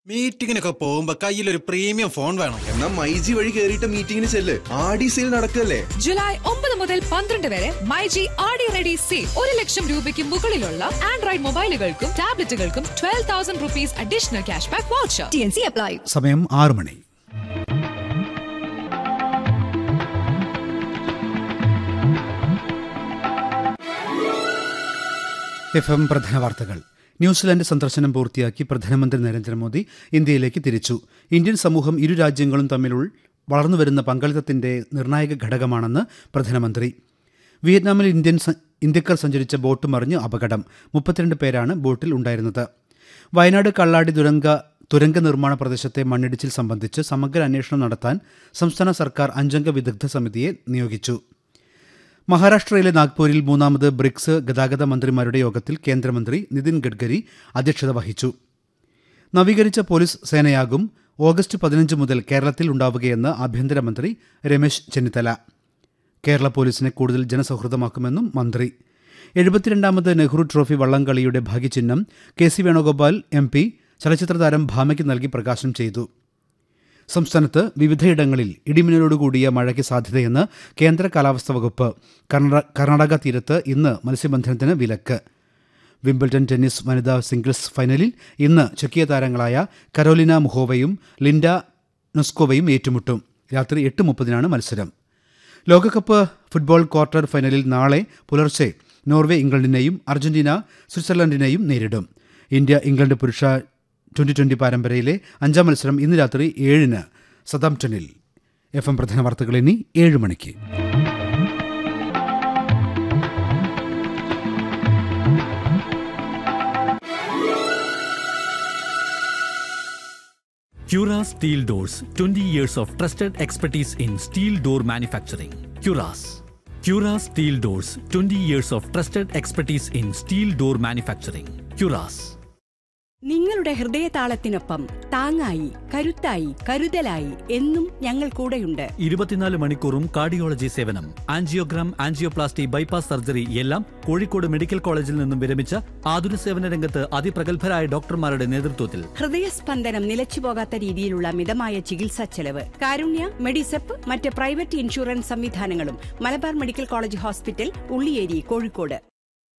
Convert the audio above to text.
മീറ്റിങ്ങിനൊക്കെ പോകുമ്പോ കയ്യിലൊരു premium phone വേണം എന്നാ മൈജി വഴി കേറിയിട്ട് മീറ്റിംഗിന് ചെല്ല് ആടി സെയിൽ നടക്കല്ലേ ജൂലൈ ഒമ്പത് മുതൽ പന്ത്രണ്ട് വരെ മൈജി ആടി റെഡി സെയിൽ ഒരു ലക്ഷം രൂപയ്ക്ക് മുകളിലുള്ള ആൻഡ്രോയിഡ് മൊബൈലുകൾക്കും ടാബ്ലറ്റുകൾക്കും twelve thousand rupees additional cash back voucher T N C apply സമയം ആറു മണി എഫ് എം പ്രധാന വാർത്തകൾ ന്യൂസിലാൻഡ് സന്ദർശനം പൂർത്തിയാക്കി പ്രധാനമന്ത്രി നരേന്ദ്രമോദി ഇന്ത്യയിലേക്ക് തിരിച്ചു ഇന്ത്യൻ സമൂഹം ഇരു രാജ്യങ്ങളും തമ്മിലുള്ള വളർന്നുവരുന്ന പങ്കാളിത്തത്തിന്റെ നിർണായക ഘടകമാണെന്ന് പ്രധാനമന്ത്രി വിയറ്റ്നാമിൽ ഇന്ത്യൻ സ- ഇന്ത്യക്കാർ സഞ്ചരിച്ച ബോട്ട് മറിഞ്ഞ് അപകടം മുപ്പത്തിരണ്ട് പേരാണ് ബോട്ടിൽ ഉണ്ടായിരുന്നത് വയനാട് കള്ളാടി ദുരങ്ക തുരങ്ക നിർമ്മാണ പ്രദേശത്തെ മണ്ണിടിച്ചിൽ സംബന്ധിച്ച് സമഗ്ര അന്വേഷണം നടത്താൻ സംസ്ഥാന സർക്കാർ അഞ്ചംഗ വിദഗ്ധ സമിതിയെ നിയോഗിച്ചു മഹാരാഷ്ട്രയിലെ നാഗ്പൂരിൽ മൂന്നാമത് ബ്രിക്സ് ഗതാഗത മന്ത്രിമാരുടെ യോഗത്തിൽ കേന്ദ്രമന്ത്രി നിതിൻ ഗഡ്കരി അധ്യക്ഷത വഹിച്ചു നവീകരിച്ച പോലീസ് സേനയാകും ഓഗസ്റ്റ് പതിനഞ്ച് മുതൽ കേരളത്തിൽ ഉണ്ടാവുകയെന്ന് ആഭ്യന്തരമന്ത്രി രമേശ് ചെന്നിത്തല കേരള പോലീസിനെ കൂടുതൽ ജനസൗഹൃദമാക്കുമെന്നും മന്ത്രി എഴുപത്തിരണ്ടാമത് നെഹ്റു ട്രോഫി വള്ളംകളിയുടെ ഭാഗ്യചിഹ്നം K C Venugopal M P ചലച്ചിത്ര താരം ഭാമയ്ക്ക് നൽകി പ്രകാശനം ചെയ്തു സംസ്ഥാനത്ത് വിവിധയിടങ്ങളിൽ ഇടിമിന്നലോടുകൂടിയ മഴയ്ക്ക് സാധ്യതയെന്ന് കേന്ദ്ര കാലാവസ്ഥാ വകുപ്പ് കർണാ- കർണാടക തീരത്ത് ഇന്ന് മത്സ്യബന്ധനത്തിന് വിലക്ക് വിംബിൾട്ടൺ ടെന്നീസ് വനിതാ സിംഗിൾസ് ഫൈനലിൽ ഇന്ന് ചെക്കിയ താരങ്ങളായ കരോലിന മുഹോവയും ലിൻഡ നൊസ്കോവയും ഏറ്റുമുട്ടും രാത്രി എട്ട് മുപ്പതിനാണ് മത്സരം ലോകകപ്പ് ഫുട്ബോൾ ക്വാർട്ടർ ഫൈനലിൽ നാളെ പുലർച്ചെ നോർവേ ഇംഗ്ലണ്ടിനെയും അർജന്റീന സ്വിറ്റ്സർലൻഡിനെയും നേരിടും ഇന്ത്യ ഇംഗ്ലണ്ട് പുരുഷ ട്വന്റി ട്വന്റി പരമ്പരയിലെ അഞ്ചാം മത്സരം ഇന്ന് രാത്രി ഏഴിന് സതാംപ്ടണിൽ എഫ് എം പ്രധാന വാർത്തകൾ ഇനി ഏഴ് മണിക്ക് Cura Steel Doors 20 years of trusted expertise in steel door manufacturing. Curas. Cura Steel Doors 20 years of trusted expertise in steel door manufacturing. Curas. നിങ്ങളുടെ ഹൃദയതാളത്തിനൊപ്പം താങ്ങായി കരുത്തായി കരുതലായി എന്നും ഞങ്ങൾ കൂടെയുണ്ട് ഇരുപത്തിനാല് മണിക്കൂറും കാർഡിയോളജി സേവനം ആൻജിയോഗ്രാം ആൻജിയോപ്ലാസ്റ്റി ബൈപ്പാസ് സർജറി എല്ലാം കോഴിക്കോട് മെഡിക്കൽ കോളേജിൽ നിന്നും വിരമിച്ച ആതുര സേവന രംഗത്ത് അതിപ്രഗത്ഭരായ ഡോക്ടർമാരുടെ നേതൃത്വത്തിൽ ഹൃദയസ്പന്ദനം നിലച്ചുപോകാത്ത രീതിയിലുള്ള മിതമായ ചികിത്സാ ചെലവ് കാരുണ്യ മെഡിസെപ്പ് മറ്റ് പ്രൈവറ്റ് ഇൻഷുറൻസ് സംവിധാനങ്ങളും Malabar medical college hospital Ulliyeri Kozhikode